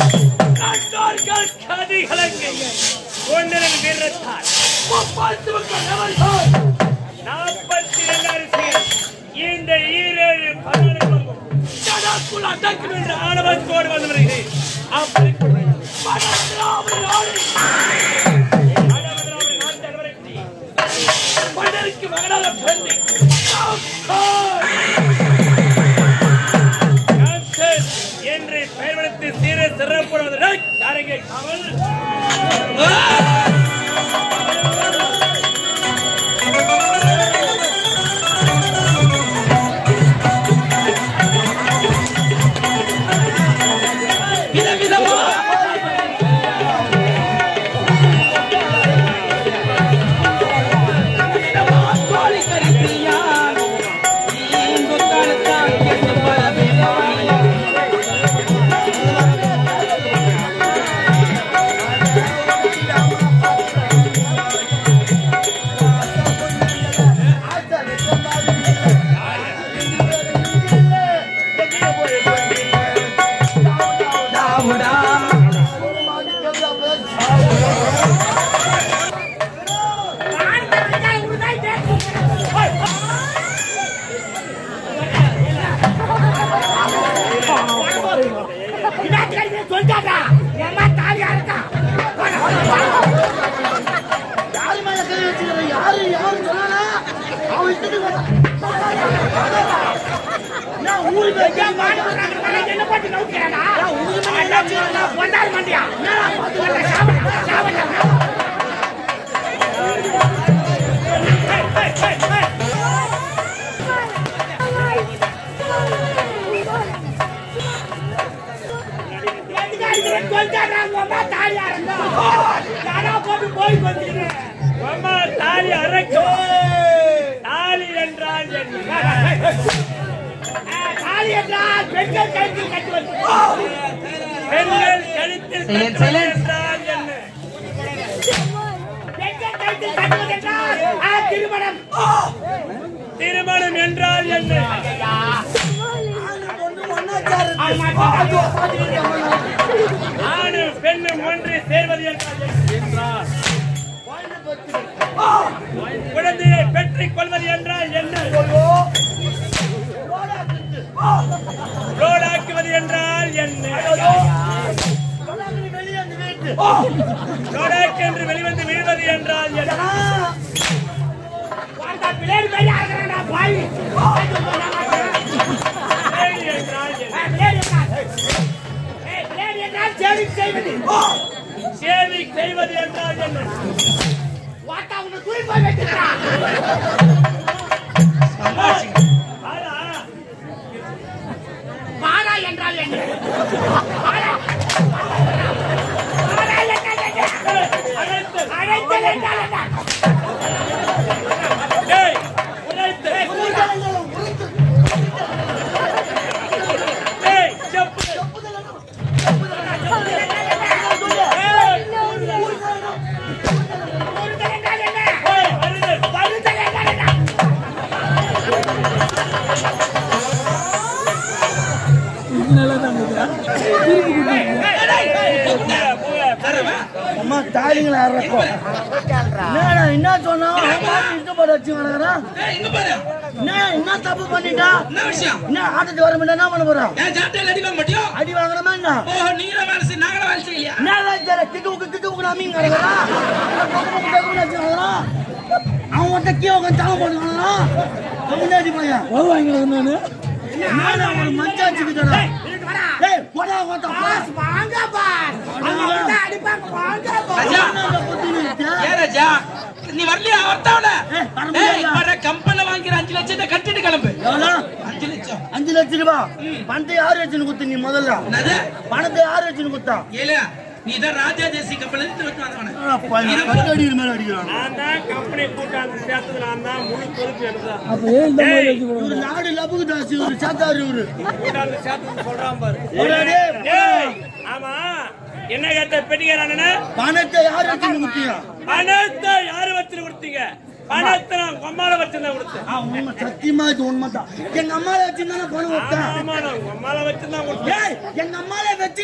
நாட்டோர்கள் கதி கலங்கைய ஒன்றன் வீரத்தால் முப்பாத்து மக்கள் நபர்கள் நாற்பத்தி ரெண்டு அரிசிகள் இந்த ஈரேழு பதினெட்டு கடற்குள் அடக்கும் என்ற ஆணவத்தோடு வந்து வருகிறேன் அப்படி மனதிராமல் ஆடி மனதிராமல் நாட்டு அலுவலகத்தை மன்னருக்கு மகனாக பிறந்து கான்சர் என்று பெயர் வைத்து சீர சிறப்புடன் யாருங்க காவல் யாரு மேல கை வச்சுக்கிற யாரு யாரு சொன்னா அவன் இஷ்டத்துக்கு வந்தான். நான் ஊருக்கு போய் கேட்க மாட்டேன். நான் ஊருக்கு மேல என்ன வச்சுக்கிறேன்னா, என்னடா பார்த்துக்கிறேன், சாவடி, சாவடி. அம்மா தாலி அரைக்கும் தாலி என்றால் என்ன பெண்கள் கழுத்தில் கட்டுவது என்றால் என்ன திருமணம் என்றால் என்ன ஆணும் பெண்ணும் ஒன்று சேர்வது என்றால் என்ன? குழந்தையை பெற்றுக் கொள்வது என்றால் என்ன ரோடாக்குவது என்றால் என்ன வெளியே அந்த வீட்டு. ரோடாக்கு என்று வெளிவந்து விழுவது என்றால் என்ன கேள்வி என்றால் என்ன சேவை செய்வது என்றால் என்ன ஆனா, பாரா என்றால் என்ன பாரா. பாரா என்றால் என்ன? அழைத்தல். அழைத்தல் என்றால் என்ன? ஏய், உழைத்தல். ஏய், செப்பு. ஏய், கூறுதல் என்றால் என்ன? ஏய், வருதல். வருதல் என்றால் என்ன? அம்மா தாலிங்களை அறக்கும் என்னடா என்ன சொன்னா இஷ்டப்பட வச்சு கிடக்குறான் இங்க பாரு என்ன என்ன தப்பு பண்ணிட்டா என்ன விஷயம் என்ன ஆட்டத்துக்கு வர முடியாது என்ன பண்ண போறோம் ஏன் ஜாட்டையில் அடிக்க மாட்டியும் அடி வாங்குறமா என்ன ஓ நீங்கள வேலை செய்ய நாங்கள வேலை செய்யலையா என்ன வேலை கிக்கு உக்கு கிக்கு உக்கு நாமி கிடக்குறான் அவன் ஒருத்த கீழே உட்காந்து தாங்க போட்டுக்கிறான் முன்னாடி பையன் நான் ஒரு மஞ்சாச்சுக்கு தரேன் இதுக்கு வரா. ஏய் போடா ஓட்டா பாஸ், வாங்க பாஸ். அவங்க அப்படிதான் அடிப்பாங்க, வாங்க பாஸ். ராஜா போடா ஏ ராஜா நீ வரலையா வரத்தாவல ஏய், வர முடியாதுயா. வர கம்பெனில வாங்கிற அஞ்சு லட்சத்தை கட்டிட்டு கிளம்பு எவ்வளோ அஞ்சு லட்சம் அஞ்சு லட்சம் ரூபாய் பணத்தை யாரு வச்சுன்னு குத்து நீ முதல்ல என்னது பணத்தை யாரு வச்சுன்னு குத்தா ஏல நீ தான் ராஜா தேசி கப்பல் இருந்து விட்டு வந்தவன பத்து அடி மேல அடிக்கிறான் நான் தான் கம்பெனி கூட்டாந்து சேர்த்தது நான் தான் முழு பொறுப்பு எனக்குதான். ஏய், ஏய், இவரு நாடு லபுக்கு தாசி இவரு சாத்தாரு இவரு கூட்டாந்து சேர்த்தது சொல்றான் பாரு. போடா டேய். ஏய், ஆமா என்ன கேட்ட பெட்டிக்கிறானே பணத்தை யாரு வச்சுன்னு குத்தியா பணத்தை யாரு வச்சு கொடுத்தீங்க பணத்தை நான் உங்க அம்மால வச்சிருந்தா கொடுத்தேன் ஆ, உண்மை சத்தியமா இது உண்மைதான் எங்க அம்மால வச்சுதானே பணம் விட்டேன் ஆமா நான் உங்க அம்மால வச்சிருந்தா கொடுத்தேன் ஏய் எங்க அம்மால வச்சு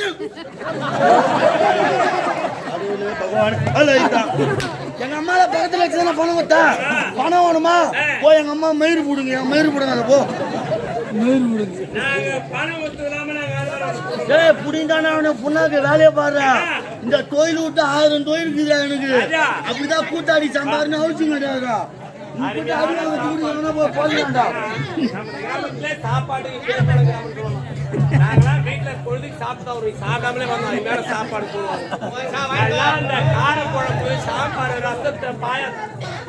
பகவான் அல்ல இதுதான் எங்க அம்மால பக்கத்துல வச்சு தானே பணம் விட்டா பணம் வேணுமா போய் எங்க அம்மா மயிறு போடுங்க மயிறு போடுங்க அதை போ மயிறு போடுங்க நாங்க பணம் கொடுத்து இல்லாம நாங்க ஆதாரம் கொடுத்தோம். ஏய் புடிந்தானே அவனை புண்ணாக்கு வேலையை பாரு இந்த தொழில் விட்டு ஆயிரம் தொழில் இருக்குதா எனக்கு ராஜா. அப்படிதான் கூட்டாடி சம்பாருன்னு அவசியம் கிடையாதுடா நீ கூட்டி அடி வாங்க தூக்கி எவனா போய் போடலாம்டா நம்ம கிராமத்துல சாப்பாடு பேர்பட கிராமம் சொல்லலாம். நாங்கெல்லாம் வீட்டுல பொழுதுக்கு சாப்பிட்டா ஒரு சாப்பிடாமலே வந்தோம் அது மேல சாப்பாடு போடுவாங்க எல்லாம் இந்த கார குழம்பு சாம்பார் ரசத்தை பாயாசம்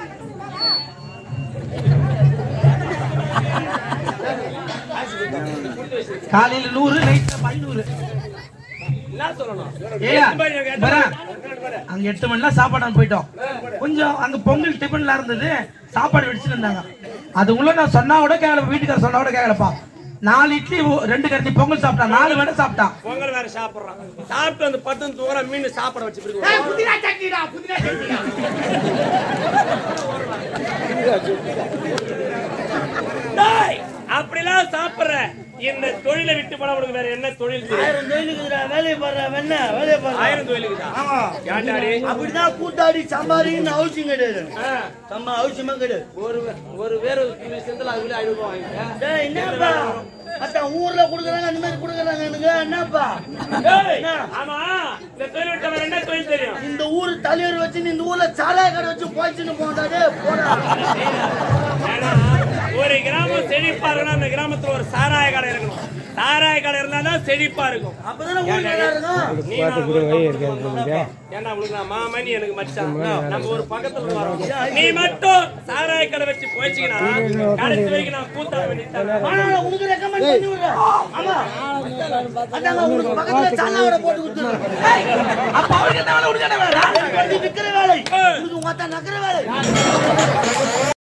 காலையில நூறு நைட்ல பதினூறு என்ன சொல்லணும் ஏயா, எட்டு மணி எனக்கு எட்டு வரா. மணி. அங்க எட்டு மணிலாம் சாப்பாடு போயிட்டோம் கொஞ்சம் அங்க பொங்கல் டிஃபன்ல இருந்தது சாப்பாடு வெடிச்சுட்டு இருந்தாங்க அது உள்ள நான் சொன்னா கூட கேட்கல வீட்டுக்கார சொன்னா கூட கேட்கலப்பா நாலு இட்லி ஒ- ரெண்டு கரண்டி பொங்கல் சாப்பிட்டான் நாலு வடை சாப்பிட்டான் பொங்கல் வேற சாப்பிடுறான் சாப்பிட்டு வந்து பத்து தூங்குற மீன் சாப்பிட வச்சு ஏய், பிடிக்கும் புதினா சட்னிடா புதினா சட்னிடா டேய், அப்படிலாம் சாப்பிடுற இந்த தொழிலை விட்டு போன உனக்கு வேற என்ன தொழில் தெரியும் ஆயிரம் தொழிலுக்குதுடா வேலையை பாரு வெண்ண வேலையை பாரு ஆயிரம் தொழிலுக்குதா ஆமா ஏன்டாடி அப்படிதான் கூட்டாடி சம்பாதிக்கணும்னு அவசியம் கிடையாது ஆ, சம்பா அவசியமே கிடையாது ஒரு ஒரு வேற ஒரு செந்தில் அதுல ஐநூறு ரூபாய் வாங்கிக்க டேய், என்னப்பா மத்த ஊர்ல குடுக்குறாங்க அந்த மாதிரி குடுக்குறாங்க எனக்கு என்னப்பா ஏய், என்ன? ஆமா இந்த தொழில் விட்ட வேற என்ன தொழில் தெரியும் இந்த ஊர் தலைவர் வச்சு இந்த ஊர்ல சாராய கடை வச்சு போயிச்சுன்னு போண்டாடே போடா ஏன்னா, ஒரு கிராமம் செழிப்பா இருக்கணும் அந்த கிராமத்துல ஒரு சாராய கடை இருக்கணும் சாராய கடை இருந்தாதான் செழிப்பா இருக்கும் அப்பதானே ஊர் நல்லா இருக்கும் நீ நான் ஒரு பக்கத்துல வந்தா, ஏன்னா உங்களுக்கு நான் மாமா நீ எனக்கு மச்சான் நம்ம ஒரு பக்கத்துல வரோம் நீ மட்டும் சாராய கடை வச்சு போயிச்சீங்கன்னா கடைசி வரைக்கும் நான் கூத்த வேண்டியது ஆனா உனக்கு ரெக்கமெண்ட் பண்ணி விடுறேன் ஆமா அதாங்க உனக்கு பக்கத்துல சாலாவோட போட்டு கொடுத்துருவேன் அப்ப அவருக்கு என்ன வேலை உனக்கு என்ன வேலை விக்கிற வேலை உனக்கு மொத்த நக்கிற வேலை